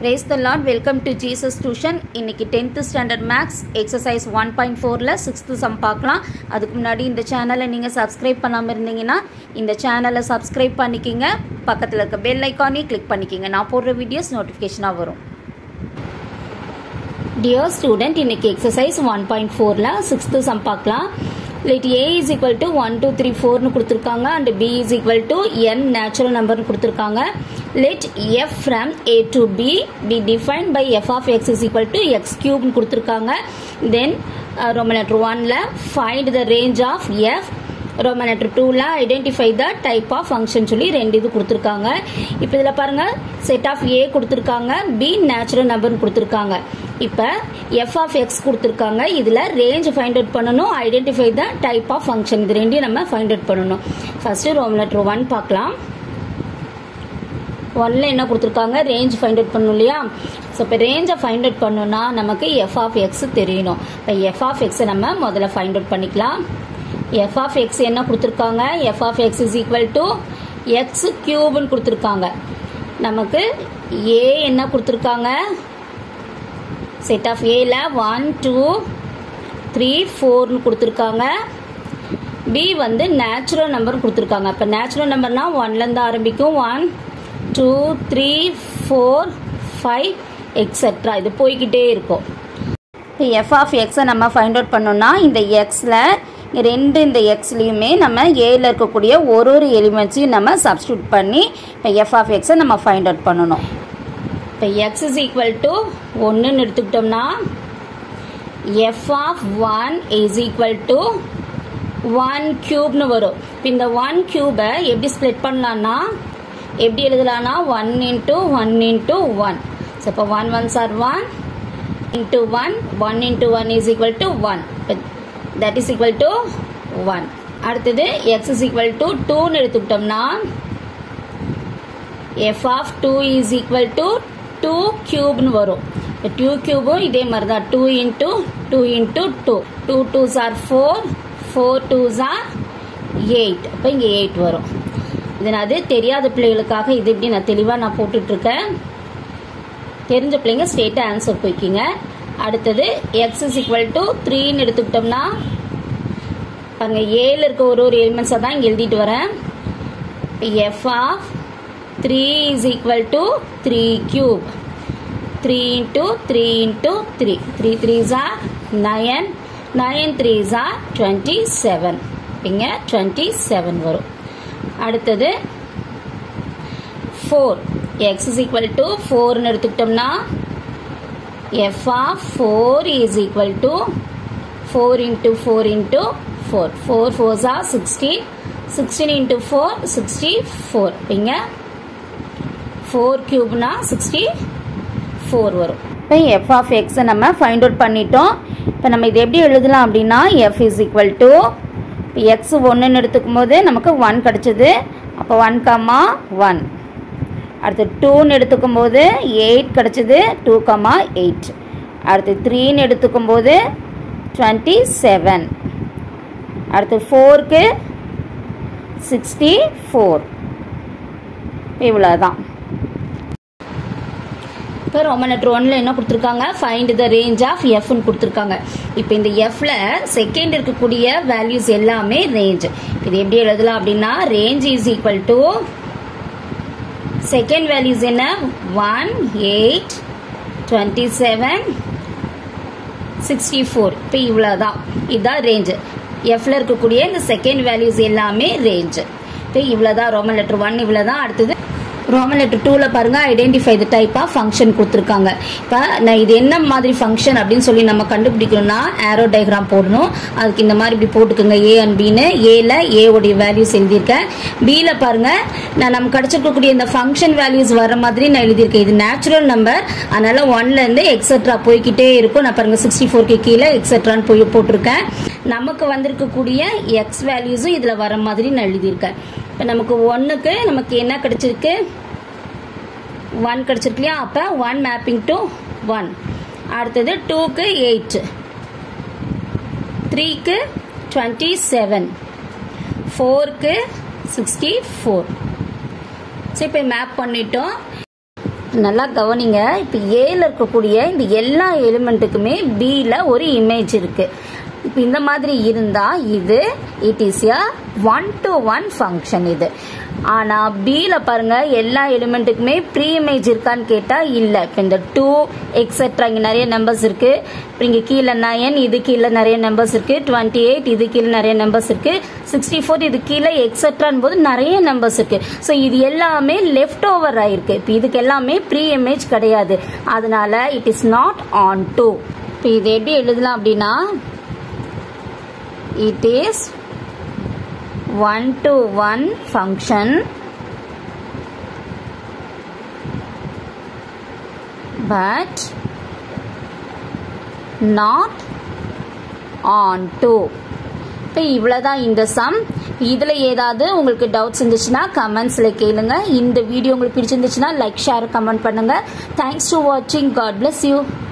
race the Lord welcome to Jesus tuition இன்னைக்கு tenth standard maths exercise one point ஃபோரில் sixth sum பார்க்கலாம் அதுக்கு முன்னாடி இந்த சேனலை நீங்கள் சப்ஸ்கிரைப் பண்ணாமல் இருந்தீங்கன்னா இந்த சேனலை சப்ஸ்கிரைப் பண்ணிக்கிங்க பக்கத்தில் இருக்க பெல் ஐக்கானையும் கிளிக் பண்ணிக்கிங்க நான் போடுற வீடியோஸ் நோட்டிஃபிகேஷனாக வரும் டியர் ஸ்டூடெண்ட் இன்னைக்கு எக்ஸசைஸ் ஒன் பாயிண்ட் ஃபோரில் சிக்ஸ்த்து சம் பார்க்கலாம் let A is equal to one two three ஃபோர்னு கொடுத்துருக்காங்க and B is equal to N natural நம்பர்னு கொடுத்துருக்காங்க let f from A to B B define by f of x is equal to x கியூப்னு கொடுத்துருக்காங்க then Roman letter ஒனில் find the range of f Roman letter டூவில் identify the type of function சொல்லி ரெண்டு இது கொடுத்துருக்காங்க இப்போ இதில் பாருங்கள் செட் ஆஃப் ஏ கொடுத்துருக்காங்க பி நேச்சுரல் நம்பர்னு கொடுத்துருக்காங்க இப்போ எஃப் ஆஃப் எக்ஸ் கொடுத்துருக்காங்க இதில் ரேஞ்ச் ஃபைண்ட் அவுட் பண்ணணும் identify the type of function இது ரெண்டையும் நம்ம ஃபைண்ட் அவுட் பண்ணணும் ஃபர்ஸ்ட்டு ரோம் லெட்டர் ஒன் பார்க்கலாம் ஒன்ல என்ன கொடுத்துருக்காங்க ரேஞ்ச் ஃபைண்ட் அவுட் பண்ணணும் இல்லையா ஸோ இப்போ ரேஞ்சை ஃபைண்ட் அவுட் பண்ணணும்னா நமக்கு எஃப் ஆஃப் எக்ஸ் தெரியணும் இப்போ எஃப் ஆஃப் எக்ஸை நம்ம முதல்ல ஃபைண்ட் அவுட் பண்ணிக்கலாம் எஃப் ஆஃப் எக்ஸ் என்ன கொடுத்துருக்காங்க f of x is equal to x கியூப்னு கொடுத்துருக்காங்க நமக்கு ஏ என்ன கொடுத்துருக்காங்க செட் ஆஃப் ஏல ஒன் டூ த்ரீ ஃபோர்னு கொடுத்துருக்காங்க பி வந்து நேச்சுரல் நம்பர் கொடுத்துருக்காங்க இப்போ நேச்சுரல் நம்பர்னா ஒன்லேருந்து ஆரம்பிக்கும் one two three four five etcetera இது போய்கிட்டே இருக்கும் இப்போ எஃப் ஆஃப் எக்ஸை நம்ம ஃபைண்ட் அவுட் பண்ணோம்னா இந்த எக்ஸில் ரெண்டு இந்த எக்ஸ்லேயுமே நம்ம ஏல இருக்கக்கூடிய ஒரு ஒரு எலிமெண்ட்ஸையும் நம்ம சப்ஸ்டியூட் பண்ணி இப்போ எஃப் ஆஃப் எக்ஸை நம்ம ஃபைண்ட் அவுட் பண்ணணும் இப்போ எக்ஸ் இஸ் ஈக்குவல் டு ஒன்றுன்னு எடுத்துக்கிட்டோம்னா f of one is equal to one க்யூப்னு வரும் இப்போ இந்த ஒன் க்யூபை எப்படி ஸ்ப்ளிட் பண்ணலான்னா எப்படி எழுதலாம்னா one into one into one so இப்போ one one sir one into one one into one is equal to one that is equal to one அடுத்தது எக்ஸ் இஸ் ஈக்குவல் டு டூன்னு எடுத்துக்கிட்டோம்னா f of two is equal to two க்யூப்னு வரும் இப்போ two க்யூபும் இதே மாதிரி தான் two into two into two two twos are four four twos are eight அப்போ இங்கே எயிட் வரும் இது நான் அது தெரியாத பிள்ளைகளுக்காக இது இப்படி நான் தெளிவாக நான் போட்டுட்ருக்கேன் தெரிஞ்ச பிள்ளைங்க ஸ்ட்ரெயிட்டாக ஆன்சர் போய்க்கிங்க அடுத்தது எக்ஸ் இஸ் ஈக்குவல் டு த்ரீன்னு எடுத்துக்கிட்டோம்னா பாருங்க ஏழு இருக்க ஒரு ஒரு எலிமெண்ட்ஸை தான் இங்கே எழுதிட்டு வரேன் f of three is equal to three cube three into three into three three three ஜா நயன் நயன் த்ரீ ஜா டுவெண்ட்டி செவன் இங்கே டுவெண்ட்டி செவன் வரும் அடுத்தது for x is equal to ஃபோர்னு எடுத்துக்கிட்டோம்னா f of four is equal to four into four into four four four ஜா sixteen sixteen into four sixty four இங்கே four கியூப்னா sixty four வரும் இப்போ எஃப் ஆஃப் எக்ஸை நம்ம ஃபைண்ட் அவுட் பண்ணிட்டோம் இப்போ நம்ம இது எப்படி எழுதலாம் அப்படின்னா எஃப் இஸ் ஈக்குவல் டு இப்போ எக்ஸ் ஒன்றுன்னு எடுத்துக்கும் போது நமக்கு ஒன் கிடச்சிது அப்போ ஒன் கம்மா ஒன் அடுத்து டூன்னு எடுத்துக்கும் போது எயிட் கிடச்சிது டூ கம்மா எயிட் அடுத்து த்ரீன்னு எடுத்துக்கும் போது டுவெண்ட்டி செவன் அடுத்து ஃபோருக்கு சிக்ஸ்டி ஃபோர் இவ்வளோதான் இப்போ ரோமன் லெட்டர் ஒன்ல என்ன கொடுத்துருக்காங்க ஃபைண்ட் த ரேஞ்ச் ஆஃப் எஃப்னு கொடுத்துருக்காங்க இப்போ இந்த எஃப்ல செகண்ட் இருக்கக்கூடிய வேல்யூஸ் எல்லாமே ரேஞ்ச் இது எப்படி எழுதலாம் அப்படின்னா range is equal to second values என்ன one eight twenty seven sixty four இப்போ இவ்வளோதான் இதுதான் ரேஞ்சு எஃப்ல இருக்கக்கூடிய இந்த செகண்ட் வேல்யூஸ் எல்லாமே ரேஞ்சு இப்போ இவ்வளோதான் ரோமன் லெட்டர் ஒன் இவ்வளோதான் அடுத்தது ரோமன் லெட்டர் டூவில் பாருங்க identify the type of function கொடுத்துருக்காங்க இப்போ நான் இது என்ன மாதிரி ஃபங்க்ஷன் அப்படின்னு சொல்லி நம்ம கண்டுபிடிக்கணும்னா ஆரோ டயக்ராம் போடணும் அதுக்கு இந்த மாதிரி இப்படி போட்டுக்கோங்க ஏ அண்ட் பின்னு ஏல ஏ உடைய வேல்யூஸ் எழுதியிருக்கேன் பியில் பாருங்க நான் நம்ம கிடச்சிருக்கக்கூடிய இந்த ஃபங்க்ஷன் வேல்யூஸ் வர மாதிரி நான் எழுதியிருக்கேன் இது நேச்சுரல் நம்பர் அதனால ஒன்லேருந்து எக்ஸெட்ரா போய்கிட்டே இருக்கும் நான் பாருங்க சிக்ஸ்டி ஃபோர்க்கு கீழே எக்ஸெட்ரான்னு போய் போட்டிருக்கேன் நமக்கு வந்திருக்கக்கூடிய எக்ஸ் வேல்யூஸும் இதில் வர மாதிரி நான் எழுதியிருக்கேன் இப்போ நமக்கு ஒன்றுக்கு நமக்கு என்ன கிடைச்சிருக்கு ஒன் கிடச்சிருக்கு இல்லையா அப்போ ஒன் மேப்பிங் டு ஒன் அடுத்தது டூக்கு எயிட் த்ரீக்கு டுவெண்ட்டி செவன் ஃபோருக்கு சிக்ஸ்டி ஃபோர் சரி இப்போ மேப் பண்ணிட்டோம் நல்லா கவனிங்க இப்போ ஏல இருக்கக்கூடிய இந்த எல்லா எலிமெண்ட்டுக்குமே பியில் ஒரு இமேஜ் இருக்கு இப்போ இந்த மாதிரி இருந்தா இது it is a one to one function இது ஆனா பியில் பாருங்க எல்லா எலிமெண்ட்டுக்குமே ப்ரீ இமேஜ் இருக்கான்னு கேட்டா இல்லை இப்போ இந்த டூ எக்ஸெட்ரா இங்கே நிறைய நம்பர்ஸ் இருக்கு இப்போ இங்கே கீழே நயன் இது கீழே நிறைய நம்பர்ஸ் இருக்கு டுவெண்ட்டி எயிட் இது கீழே நிறைய நம்பர்ஸ் இருக்கு சிக்ஸ்டி ஃபோர் இது கீழே எக்ஸெட்ரான் போது நிறைய நம்பர்ஸ் இருக்கு ஸோ இது எல்லாமே லெஃப்ட் ஓவர் ஆயிருக்கு இப்போ இதுக்கு எல்லாமே ப்ரீ இமேஜ் கிடையாது அதனால it is not onto இப்போ இது எப்படி எழுதலாம் அப்படின்னா it is one to one function but not on to இப்போ இவ்வளோதான் இந்த சம் இதில் ஏதாவது உங்களுக்கு டவுட்ஸ் இருந்துச்சுன்னா கமெண்ட்ஸில் கேளுங்க இந்த வீடியோ உங்களுக்கு பிடிச்சிருந்துச்சுன்னா லைக் ஷேர் கமெண்ட் பண்ணுங்கள் தேங்க்ஸ் டு வாட்சிங் காட் பிளஸ் யூ